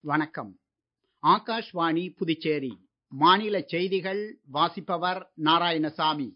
வணக்கம் ஆகாஷ்வாணி புதுச்சேரி மாநில செய்திகள் வாசிப்பவர் நாராயணசாமி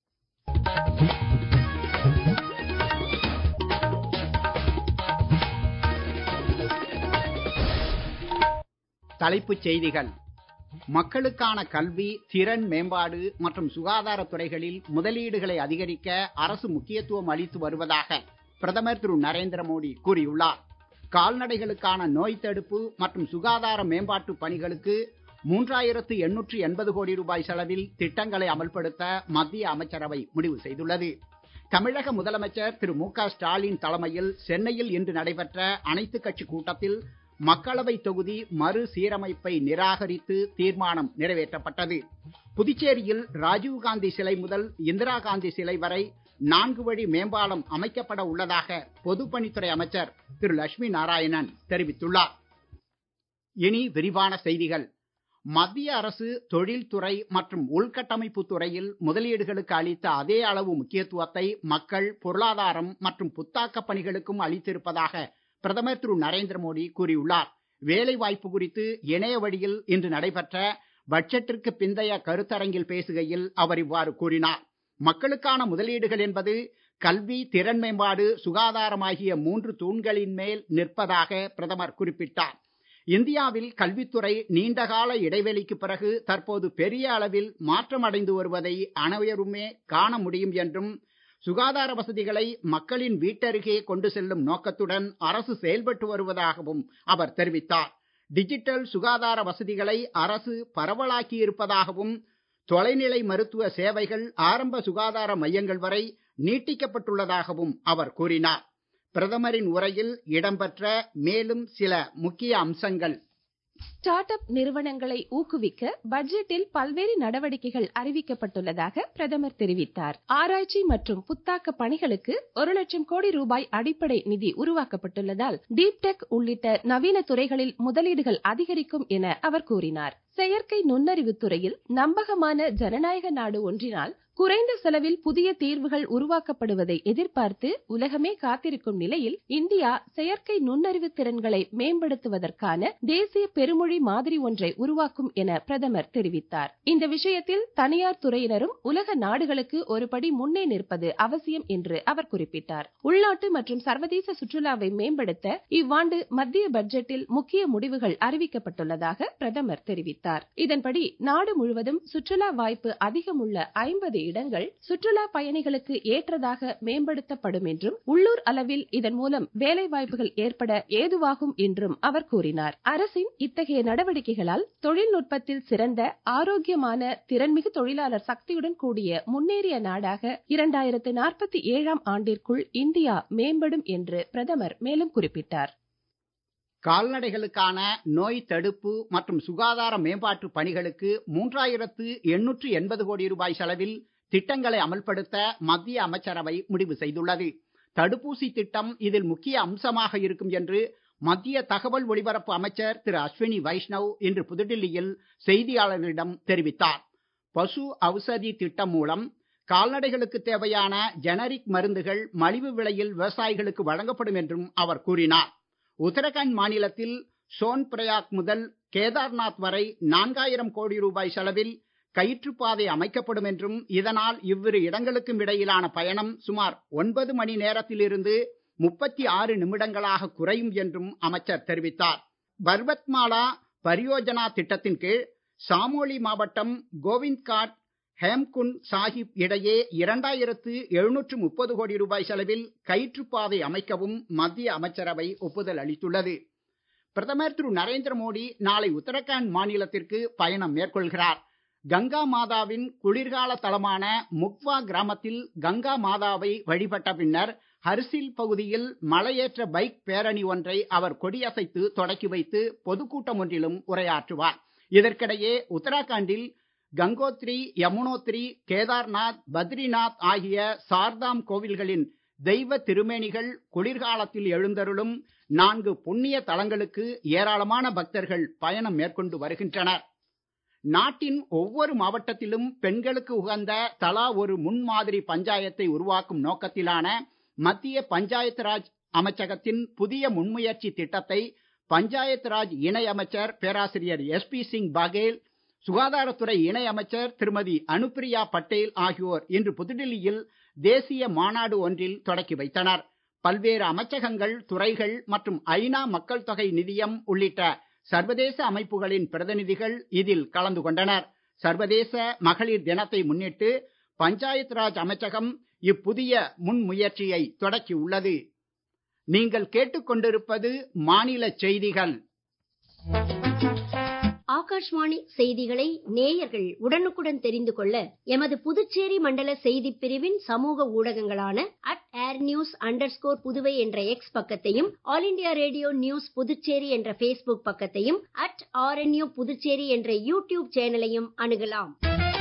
தலைப்புச் செய்திகள் மக்களுக்கான கல்வி திறன் மேம்பாடு மற்றும் சுகாதாரத் துறைகளில் முதலீடுகளை அதிகரிக்க அரசு முக்கியத்துவம் அளித்து வருவதாக பிரதமர் திரு நரேந்திர மோடி கூறியுள்ளார் கால்நடைகளுக்கான நோய் தடுப்பு மற்றும் சுகாதார மேம்பாட்டு பணிகளுக்கு மூன்றாயிரத்து எண்ணூற்று எண்பது கோடி ரூபாய் செலவில் திட்டங்களை அமல்படுத்த மத்திய அமைச்சரவை முடிவு செய்துள்ளது தமிழக முதலமைச்சர் திரு மு க ஸ்டாலின் தலைமையில் சென்னையில் இன்று நடைபெற்ற அனைத்துக் கட்சி கூட்டத்தில் மக்களவை தொகுதி மறுசீரமைப்பை நிராகரித்து தீர்மானம் நிறைவேற்றப்பட்டது புதுச்சேரியில் ராஜீவ்காந்தி சிலை முதல் இந்திரா காந்தி சிலை வரை நான்கு வழி மேம்பாலம் அமைக்கப்பட உள்ளதாக பொதுப்பணித்துறை அமைச்சர் திரு லட்சுமி நாராயணன் தெரிவித்துள்ளார் இனி விரிவான செய்திகள் மத்திய அரசு தொழில்துறை மற்றும் உள்கட்டமைப்பு துறையில் முதலீடுகளுக்கு அளித்த அதே அளவு முக்கியத்துவத்தை மக்கள் பொருளாதாரம் மற்றும் புத்தாக்க பணிகளுக்கும் அளித்திருப்பதாக பிரதமர் திரு நரேந்திர மோடி கூறியுள்ளார் வேலை வாய்ப்பு குறித்து இணைய வழியில் இன்று நடைபெற்ற பட்ஜெட்டிற்கு பிந்தைய கருத்தரங்கில் பேசுகையில் அவர் இவ்வாறு கூறினார் மக்களுக்கான முதலீடுகள் என்பது கல்வி திறன் மேம்பாடு சுகாதாரம் ஆகிய மூன்று தூண்களின் மேல் நிற்பதாக பிரதமர் குறிப்பிட்டார் இந்தியாவில் கல்வித்துறை நீண்டகால இடைவெளிக்கு பிறகு தற்போது பெரிய அளவில் மாற்றம் அடைந்து வருவதை அனைவருமே காண முடியும் என்றும் சுகாதார வசதிகளை மக்களின் வீட்டருகே கொண்டு செல்லும் நோக்கத்துடன் அரசு செயல்பட்டு வருவதாகவும் அவர் தெரிவித்தார் டிஜிட்டல் சுகாதார வசதிகளை அரசு பரவலாக்கி இருப்பதாகவும் தொலைநிலை மருத்துவ சேவைகள் ஆரம்ப சுகாதார மையங்கள் வரை நீட்டிக்கப்பட்டுள்ளதாகவும் அவர் கூறினார் பிரதமரின் உரையில் இடம்பெற்ற மேலும் சில முக்கிய அம்சங்கள் ஸ்டார்ட் அப் நிறுவனங்களை ஊக்குவிக்க பட்ஜெட்டில் பல்வேறு நடவடிக்கைகள் அறிவிக்கப்பட்டுள்ளதாக பிரதமர் தெரிவித்தார் ஆராய்ச்சி மற்றும் புத்தாக்க பணிகளுக்கு ஒரு லட்சம் கோடி ரூபாய் அடிப்படை நிதி உருவாக்கப்பட்டுள்ளதால் டீப் டெக் உள்ளிட்ட நவீன துறைகளில் முதலீடுகள் அதிகரிக்கும் என அவர் கூறினார் செயற்கை நுண்ணறிவு துறையில் நம்பகமான ஜனநாயக நாடு ஒன்றினால் குறைந்த செலவில் புதிய தீர்வுகள் உருவாக்கப்படுவதை எதிர்பார்த்து உலகமே காத்திருக்கும் நிலையில் இந்தியா செயற்கை நுண்ணறிவு திறன்களை மேம்படுத்துவதற்கான தேசிய பெருமொழி மாதிரி ஒன்றை உருவாக்கும் என பிரதமர் தெரிவித்தார் இந்த விஷயத்தில் தனியார் துறையினரும் உலக நாடுகளுக்கு ஒருபடி முன்னே நிற்பது அவசியம் என்று அவர் குறிப்பிட்டார் உள்நாட்டு மற்றும் சர்வதேச சுற்றுலாவை மேம்படுத்த இவ்வாண்டு மத்திய பட்ஜெட்டில் முக்கிய முடிவுகள் அறிவிக்கப்பட்டுள்ளதாக பிரதமர் தெரிவித்தார் இதன்படி நாடு முழுவதும் சுற்றுலா வாய்ப்பு அதிகமுள்ள ஐம்பது இடங்கள் சுற்றுலா பயணிகளுக்கு ஏற்றதாக மேம்படுத்தப்படும் என்றும் உள்ளூர் அளவில் இதன் மூலம் வேலை வாய்ப்புகள் ஏற்பட ஏதுவாகும் என்றும் அவர் கூறினார் அரசின் இத்தகைய நடவடிக்கைகளால் தொழில்நுட்பத்தில் சிறந்த ஆரோக்கியமான திறன்மிகு தொழிலாளர் சக்தியுடன் கூடிய முன்னேறிய நாடாக இரண்டாயிரத்து நாற்பத்தி ஏழாம் ஆண்டிற்குள் இந்தியா மேம்படும் என்று பிரதமர் மேலும் குறிப்பிட்டார் கால்நடைகளுக்கான நோய் தடுப்பு மற்றும் சுகாதார மேம்பாட்டு பணிகளுக்கு மூன்றாயிரத்து எண்ணூற்று எண்பது கோடி ரூபாய் செலவில் திட்டங்களை அமல்படுத்த மத்திய அமைச்சரவை முடிவு செய்துள்ளது தடுப்பூசி திட்டம் இதில் முக்கிய அம்சமாக இருக்கும் என்று மத்திய தகவல் ஒலிபரப்பு அமைச்சர் திரு அஸ்வினி வைஷ்ணவ் இன்று புதுடில்லியில் செய்தியாளர்களிடம் தெரிவித்தார் பசு ஔஷதி திட்டம் மூலம் கால்நடைகளுக்கு தேவையான ஜெனரிக் மருந்துகள் மலிவு விலையில் விவசாயிகளுக்கு வழங்கப்படும் என்றும் அவர் கூறினார் உத்தரகாண்ட் மாநிலத்தில் சோன் பிரயாக் முதல் கேதார்நாத் வரை நான்காயிரம் கோடி ரூபாய் செலவில் கயிற்றுப்பாதை அமைக்கப்படும் என்றும் இதனால் இவ்விரு இடங்களுக்கும் இடையிலான பயணம் சுமார் ஒன்பது மணி நேரத்திலிருந்து முப்பத்தி ஆறு நிமிடங்களாக குறையும் என்றும் அமைச்சர் தெரிவித்தார் பர்வத்மாலா பரியோஜனா திட்டத்தின் கீழ் சாமோலி மாவட்டம் கோவிந்த்காட் ஹேம்குண்ட் சாஹிப் இடையே இரண்டாயிரத்து எழுநூற்று முப்பது கோடி ரூபாய் செலவில் கயிற்றுப்பாதை அமைக்கவும் மத்திய அமைச்சரவை ஒப்புதல் அளித்துள்ளது பிரதமர் திரு நரேந்திர மோடி நாளை உத்தரகாண்ட் மாநிலத்திற்கு பயணம் மேற்கொள்கிறார் கங்கா மாதாவின் குளிர்கால தலமான முக்வா கிராமத்தில் கங்கா மாதாவை வழிபட்ட பின்னர் ஹர்சில் பகுதியில் மலையேற்ற பைக் பேரணி ஒன்றை அவர் கொடியசைத்து தொடக்கி வைத்து பொதுக்கூட்டம் ஒன்றிலும் உரையாற்றுவார் இதற்கிடையே உத்தராகண்டில் கங்கோத்ரி யமுனோத்ரி கேதார்நாத் பத்ரிநாத் ஆகிய சார்தாம் கோவில்களின் தெய்வ திருமேனிகள் குளிர்காலத்தில் எழுந்தருளும் நான்கு புண்ணிய தலங்களுக்கு ஏராளமான பக்தர்கள் பயணம் மேற்கொண்டு வருகின்றனர் நாட்டின் ஒவ்வொரு மாவட்டத்திலும் பெண்களுக்கு உகந்த தலா ஒரு முன்மாதிரி பஞ்சாயத்தை உருவாக்கும் நோக்கத்திலான மத்திய பஞ்சாயத்து ராஜ் அமைச்சகத்தின் புதிய முன்முயற்சி திட்டத்தை பஞ்சாயத் ராஜ் இணை அமைச்சர் பேராசிரியர் எஸ் பி சிங் பகேல் சுகாதாரத்துறை இணை அமைச்சர் திருமதி அனுப்பிரியா பட்டேல் ஆகியோர் இன்று புதுடில்லியில் தேசிய மாநாடு ஒன்றில் தொடக்கி வைத்தனர் பல்வேறு அமைச்சகங்கள் துறைகள் மற்றும் ஐநா மக்கள் தொகை நிதியம் உள்ளிட்ட சர்வதேச அமைப்புகளின் பிரதிநிதிகள் இதில் கலந்து கொண்டனர் சர்வதேச மகளிர் தினத்தை முன்னிட்டு பஞ்சாயத் ராஜ் அமைச்சகம் இப்புதிய முன்முயற்சியை தொடக்கியுள்ளது நீங்கள் கேட்டுக்கொண்டிருப்பது மாநில செய்திகள் ஆகாஷ்வாணி செய்திகளை நேயர்கள் உடனுக்குடன் தெரிந்து கொள்ள எமது புதுச்சேரி மண்டல செய்திப் பிரிவின் சமூக ஊடகங்களான at air news under Puduvai என்ற எக்ஸ் பக்கத்தையும் all India radio news Puducherry என்ற பேஸ்புக் பக்கத்தையும் அட் ஆர்என்யூ புதுச்சேரி என்ற யூடியூப் சேனலையும் அணுகலாம்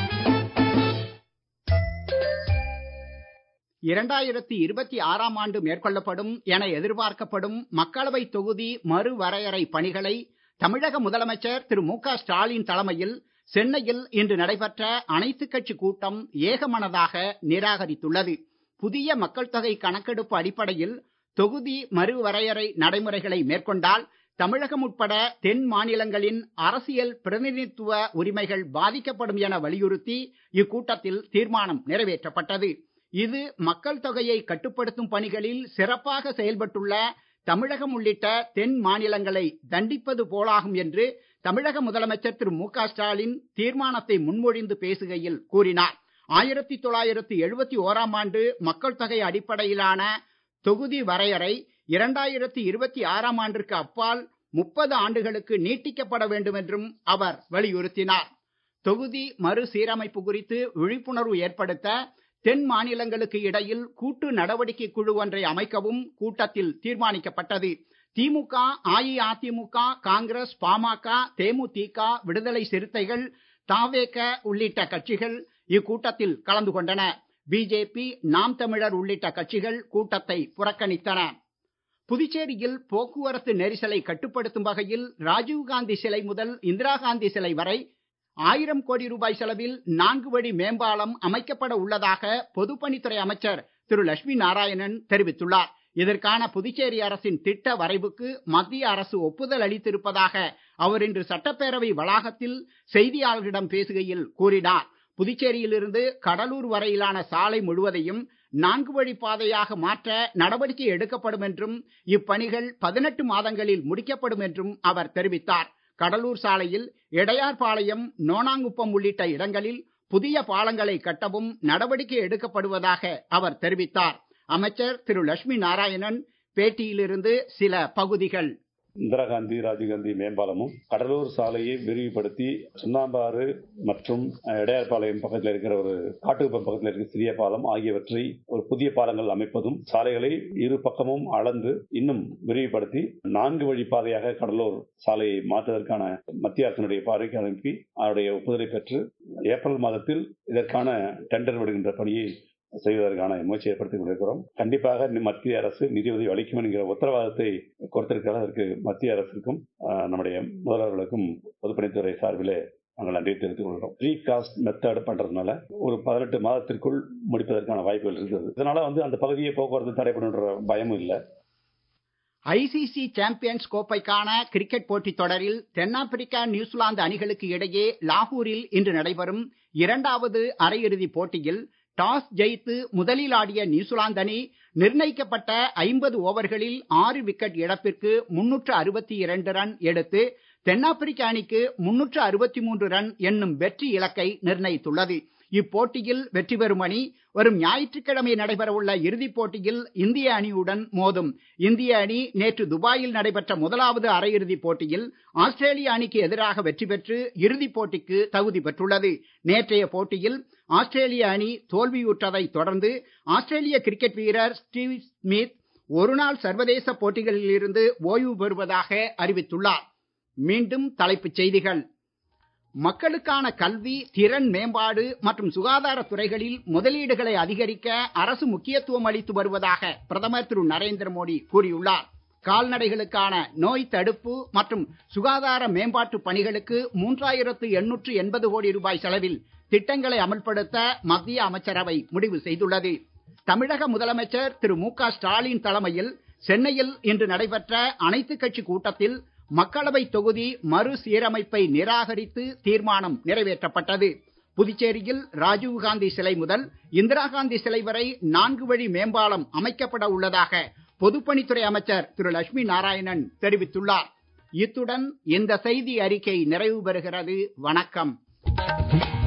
இரண்டாயிரத்தி இருபத்தி ஆறாம் ஆண்டு மேற்கொள்ளப்படும் என எதிர்பார்க்கப்படும் மக்களவை தொகுதி மறுவரையறை பணிகளை தமிழக முதலமைச்சர் திரு மு க ஸ்டாலின் தலைமையில் சென்னையில் இன்று நடைபெற்ற அனைத்துக் கட்சி கூட்டம் ஏகமனதாக நிராகரித்துள்ளது புதிய மக்கள் தொகை கணக்கெடுப்பு அடிப்படையில் தொகுதி மறுவரையறை நடைமுறைகளை மேற்கொண்டால் தமிழகம் உட்பட தென் மாநிலங்களின் அரசியல் பிரதிநிதித்துவ உரிமைகள் பாதிக்கப்படும் என வலியுறுத்தி இக்கூட்டத்தில் தீர்மானம் நிறைவேற்றப்பட்டது இது மக்கள் தொகையை கட்டுப்படுத்தும் பணிகளில் சிறப்பாக செயல்பட்டுள்ள தமிழகம் உள்ளிட்ட தென் மாநிலங்களை தண்டிப்பது போலாகும் என்று தமிழக முதலமைச்சர் திரு மு க ஸ்டாலின் தீர்மானத்தை முன்மொழிந்து பேசுகையில் கூறினார் ஆயிரத்தி தொள்ளாயிரத்தி எழுபத்தி ஓராம் ஆண்டு மக்கள் தொகை அடிப்படையிலான தொகுதி வரையறை இரண்டாயிரத்தி இருபத்தி ஆறாம் ஆண்டிற்கு அப்பால் முப்பது ஆண்டுகளுக்கு நீட்டிக்கப்பட வேண்டும் என்றும் அவர் வலியுறுத்தினார் தொகுதி மறுசீரமைப்பு குறித்து விழிப்புணர்வு ஏற்படுத்த தென் மாநிலங்களுக்கு இடையில் கூட்டு நடவடிக்கை குழு ஒன்றை அமைக்கவும் கூட்டத்தில் தீர்மானிக்கப்பட்டது திமுக அஇஅதிமுக காங்கிரஸ் பாமக தேமுதிக விடுதலை சிறுத்தைகள் தாவேக உள்ளிட்ட கட்சிகள் இக்கூட்டத்தில் கலந்து கொண்டன பிஜேபி நாம் தமிழர் உள்ளிட்ட கட்சிகள் கூட்டத்தை புறக்கணித்தன புதுச்சேரியில் போக்குவரத்து நெரிசலை கட்டுப்படுத்தும் வகையில் ராஜீவ்காந்தி சிலை முதல் இந்திரா காந்தி சிலை வரை ஆயிரம் கோடி ரூபாய் செலவில் நான்கு வழி மேம்பாலம் அமைக்கப்பட உள்ளதாக பொதுப்பணித்துறை அமைச்சர் திரு லட்சுமி நாராயணன் தெரிவித்துள்ளார் இதற்கான புதுச்சேரி அரசின் திட்ட வரைவுக்கு மத்திய அரசு ஒப்புதல் அளித்திருப்பதாக அவர் இன்று சட்டப்பேரவை வளாகத்தில் செய்தியாளர்களிடம் பேசுகையில் கூறினார் புதுச்சேரியிலிருந்து கடலூர் வரையிலான சாலை முழுவதையும் நான்கு வழி பாதையாக மாற்ற நடவடிக்கை எடுக்கப்படும் என்றும் இப்பணிகள் பதினெட்டு மாதங்களில் முடிக்கப்படும் என்றும் அவர் தெரிவித்தார் கடலூர் சாலையில் இடையார்பாளையம் நோனாங்குப்பம் உள்ளிட்ட இடங்களில் புதிய பாலங்களை கட்டவும் நடவடிக்கை எடுக்கப்படுவதாக அவர் தெரிவித்தார் அமைச்சர் திரு லட்சுமி நாராயணன் பேட்டியிலிருந்து சில பகுதிகள் இந்திரா காந்தி ராஜீவ்காந்தி மேம்பாலமும் கடலூர் சாலையை விரிவுபடுத்தி சுண்ணாம்பாறு மற்றும் இடையார்பாளையம் பக்கத்தில் இருக்கிற ஒரு காட்டுக்குப்பம் பக்கத்தில் இருக்கிற சிறிய பாலம் ஆகியவற்றை ஒரு புதிய பாலங்கள் அமைப்பதும் சாலைகளை இரு பக்கமும் அளந்து இன்னும் விரிவுபடுத்தி நான்கு வழி பாதையாக கடலூர் சாலையை மாற்றுவதற்கான மத்திய அரசினுடைய பார்வைக்கு அனுப்பி அவருடைய ஒப்புதலை பெற்று ஏப்ரல் மாதத்தில் இதற்கான டெண்டர் விடுகின்ற பணியை செய்வதற்கான முயற்சி ஏற்படுத்திக் கொண்டிருக்கிறோம் கண்டிப்பாக மத்திய அரசு நிதியுதவி அளிக்கும் என்கிற உத்தரவாதத்தை கொடுத்திருக்கிறது அதற்கு மத்திய அரசுக்கும் நம்முடைய முதல்வர்களுக்கும் பொதுப்பணித்துறை சார்பிலே நாங்கள் நன்றி தெரிவித்துக் கொள்கிறோம் ப்ரீ காஸ்ட் மெத்தட் பண்றதுனால ஒரு பதினெட்டு மாதத்திற்குள் முடிப்பதற்கான வாய்ப்புகள் இருக்கிறது இதனால வந்து அந்த பகுதியை போக்குவரத்து தடைப்படுன்ற பயமும் இல்லை ஐசிசி சாம்பியன்ஸ் கோப்பைக்கான கிரிக்கெட் போட்டித் தொடரில் தென்னாப்பிரிக்கா நியூசிலாந்து அணிகளுக்கு இடையே லாகூரில் இன்று நடைபெறும் இரண்டாவது அரையிறுதிப் போட்டியில் டாஸ் ஜெயித்து முதலில் ஆடிய நியூசிலாந்து அணி நிர்ணயிக்கப்பட்ட ஐம்பது ஓவர்களில் ஆறு விக்கெட் இழப்பிற்கு முன்னூற்று அறுபத்தி இரண்டு ரன் எடுத்து தென்னாப்பிரிக்க அணிக்கு முன்னூற்று அறுபத்தி மூன்று ரன் என்னும் வெற்றி இலக்கை நிர்ணயித்துள்ளது இப்போட்டியில் வெற்றி பெறும் அணி வரும் ஞாயிற்றுக்கிழமை நடைபெறவுள்ள இறுதிப் போட்டியில் இந்திய அணியுடன் மோதும் இந்திய அணி நேற்று துபாயில் நடைபெற்ற முதலாவது அரையிறுதிப் போட்டியில் ஆஸ்திரேலிய அணிக்கு எதிராக வெற்றி பெற்று இறுதிப் போட்டிக்கு தகுதி பெற்றுள்ளது நேற்றைய போட்டியில் ஆஸ்திரேலிய அணி தோல்வியுற்றதை தொடர்ந்து ஆஸ்திரேலிய கிரிக்கெட் வீரர் ஸ்டீவ் ஸ்மித் ஒருநாள் சர்வதேச போட்டிகளில் இருந்து ஓய்வு பெறுவதாக அறிவித்துள்ளார் மீண்டும் தலைப்புச் செய்திகள் மக்களுக்கான கல்வி திறன் மேம்பாடு மற்றும் சுகாதார துறைகளில் முதலீடுகளை அதிகரிக்க அரசு முக்கியத்துவம் அளித்து வருவதாக பிரதமர் திரு நரேந்திர மோடி கூறியுள்ளார் கால்நடைகளுக்கான நோய் தடுப்பு மற்றும் சுகாதார மேம்பாட்டு பணிகளுக்கு மூன்றாயிரத்து எண்ணூற்று எண்பது கோடி ரூபாய் செலவில் திட்டங்களை அமல்படுத்த மத்திய அமைச்சரவை முடிவு செய்துள்ளது தமிழக முதலமைச்சர் திரு மு க ஸ்டாலின் தலைமையில் சென்னையில் இன்று நடைபெற்ற அனைத்துக் கட்சி கூட்டத்தில் மக்களவை தொகுதி மறுசீரமைப்பை நிராகரித்து தீர்மானம் நிறைவேற்றப்பட்டது புதுச்சேரியில் ராஜீவ்காந்தி சிலை முதல் இந்திரா காந்தி சிலை வரை நான்கு வழி மேம்பாலம் அமைக்கப்பட உள்ளதாக பொதுப்பணித்துறை அமைச்சர் திரு லட்சுமி நாராயணன் தெரிவித்துள்ளார் இத்துடன் இந்த செய்தி அறிக்கை நிறைவு பெறுகிறது வணக்கம்